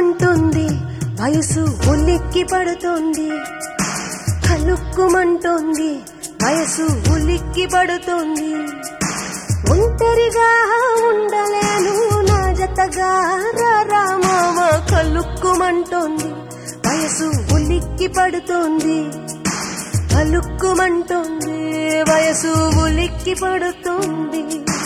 కలుక్కుమంటుంది వయసు ఉలిక్కి పడుతుంది కలుక్కుమంటుంది వయసు ఉలిక్కి పడుతుంది ఒంటరిగా ఉండలేను నా జతగా రామావ కలుక్కుమంటుంది వయసు ఉలిక్కి పడుతుంది కలుక్కుమంటుంది వయసు ఉలిక్కి పడుతుంది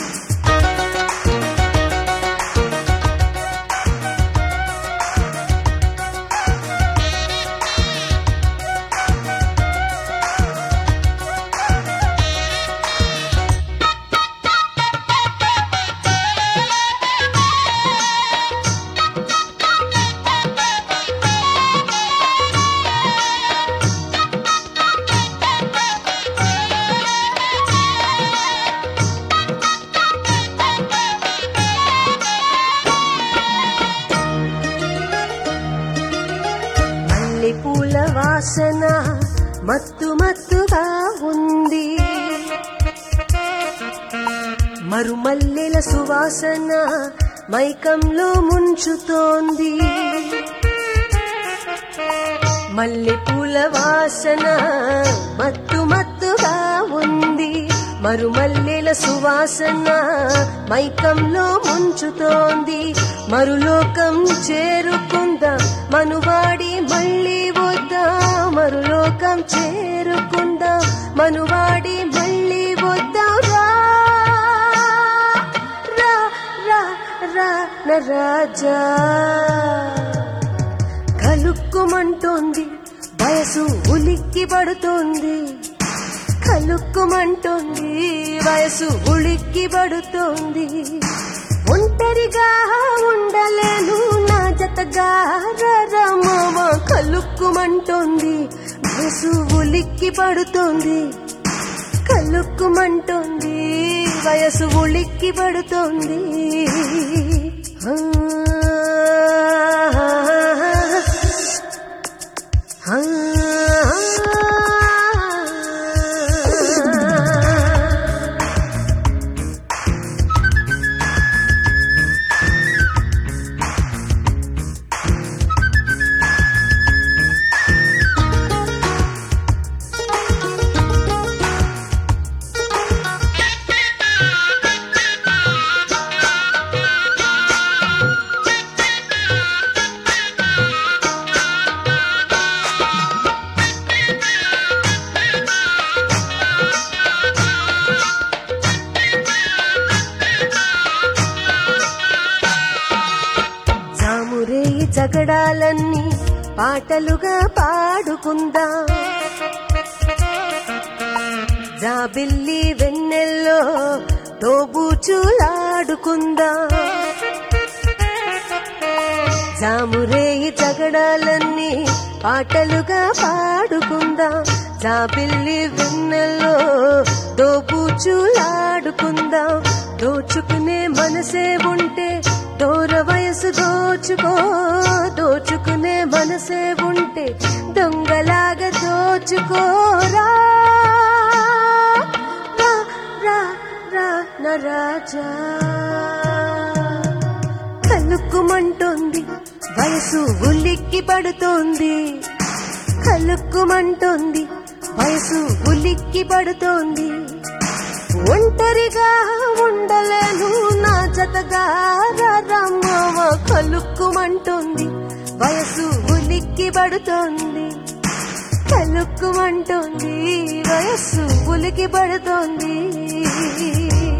మల్లెపూల వాసన మత్తు మత్తుగా ఉంది మరుమల్లెల సువాసన మైకంలో ముంచుతోంది మల్లెపూల వాసన మత్తు మత్తుగా ఉంది మరుమల్లెల సువాసన మైకంలో ముంచుతోంది మరులోకం చేరుకుందా మనువాడి మళ్ళీ వద్దా మరులోకం చేరుకుందా మనువాడి మళ్ళీ వద్దా రా రా రా రా నా రాజా కలుక్కుమంటోంది వయసు ఉలిక్కి పడుతోంది కలుక్కుమంటోంది వయసు ఉలిక్కి పడుతోంది ఒంటరిగా ఉండలేను నా జతగా రమవ కలుక్కుమంటోంది వయసు ఉలిక్కి పడుతోంది కలుక్కుమంటోంది వయసు ఉలిక్కి పడుతోంది ఆ, ఆ, ఆ. జామురేయి జగడాలన్నీ పాటలుగా పాడుకుందా జాబిల్లి వెన్నెల్లో తోబూచులాడుకుందా జామురేయి జగడాలన్నీ పాటలుగా పాడుకుందా జాబిల్లి వెన్నెల్లో దోబూచులాడుకుందా దోచుకునే మనసే ఉంటే దూర వయసు దోచుకో దోచుకునే మనసే ఉంటే దొంగలాగా దోచుకోరా రా రా రా నా రాజా కలుక్కుమంటోంది వయసు ఉలిక్కి పడుతోంది కలుక్కుమంటోంది వయసు ఉలిక్కి పడుతోంది ఒంటరిగా ఉండలేను నా జతగా రమ్మవ కలుక్కుమంటోంది వయసు ఉలిక్కి పడుతోంది కలుక్కుమంటోంది వయస్సు ఉలికి పడుతోంది